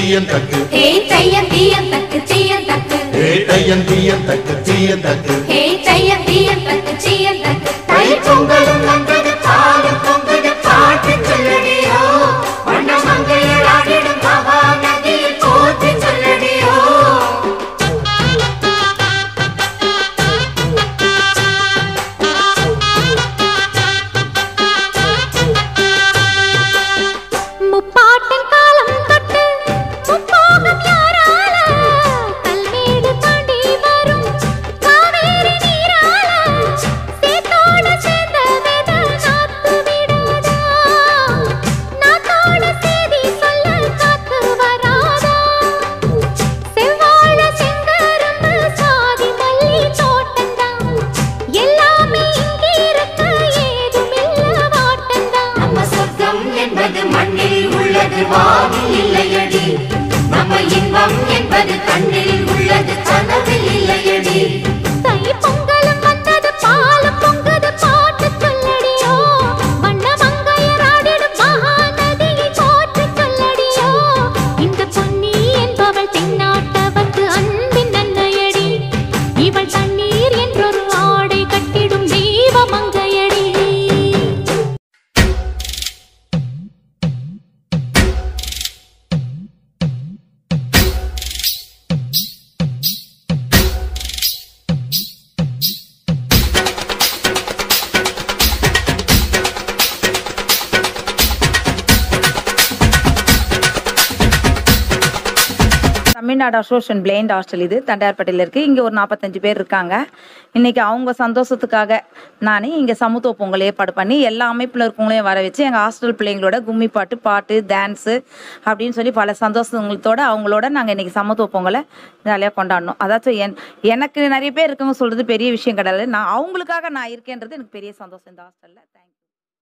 தீயன் தக்கு ஹே தையம் தீயம் தக்கு சீயம் தக்கு ஏ தையன் தீயன் தக்கு தீயன் தக்கு ஹே தையம் தீயம் தக்கு சீயம் தக்கு தை பொங்கலும் வந்தது பாலும் பொங்குது பாட்டு சொல்லடியோ வண்ண மங்கையர் ஆடிடும் மகா நதியில் போற்றி சொல்லடியோ முப்பாட்டின் காலம் தொட்டு முப்போகம் யாரால கல்மேடு தாண்டி வரும் காவேரி நீரால சேத்தோட சேர்ந்த வித நாத்து விடாதா நாத்தோட செய்தி சொல்ல காத்து வராதா செவ்வாழ செங்கரும்பு சாதி மல்லி தோட்டந்தான் எல்லாமே இங்கிருக்க ஏதுமில்ல வாட்டந்தான் நம்ம சொர்க்கம் என்பது மண்ணில் உள்ளது வானில் இல்லையடி நம்ம இன்பம் என்பது கண்ணில் உள்ளது கனவில் இல்லையடி தை பொங்கலும் வந்தது பாலும் பொங்குது பாட்டு சொல்லடியோ வண்ண மங்கையர் ஆடிடும் மகாநதியை போற்று சொல்லடியோ இந்த பொன்னி என்பவள் தென்னாட்டவர்க்கு அன்பின் நன்மையடி இவள் தண்ணீர் என்றொரு ஆடை கட்டிடும் தெய்வ மங்கையடி தமிழ்நாடு அசோசியேஷன் பிளைண்ட் ஹாஸ்டல் இது தண்டையார்பேட்டையில் இருக்குது இங்கே ஒரு நாற்பத்தஞ்சு பேர் இருக்காங்க இன்றைக்கி அவங்க சந்தோஷத்துக்காக நான் இங்கே சமத்துவ பொங்கல் ஏற்பாடு பண்ணி எல்லா அமைப்பில் இருக்கவங்களையும் வர வச்சு எங்கள் ஹாஸ்டல் பிள்ளைங்களோட கும்மி பாட்டு பாட்டு டான்ஸு அப்படின்னு சொல்லி பல சந்தோஷங்களோட அவங்களோட நாங்கள் இன்றைக்கி சமத்துவ பொங்கலை ஜாலியாக கொண்டாடணும் அதாச்சும் என் எனக்கு நிறைய பேர் இருக்கவங்க சொல்கிறது பெரிய விஷயம் கிடையாது நான் அவங்களுக்காக நான் இருக்கேன்றது எனக்கு பெரிய சந்தோஷம் இந்த ஹாஸ்டலில் தேங்க்யூ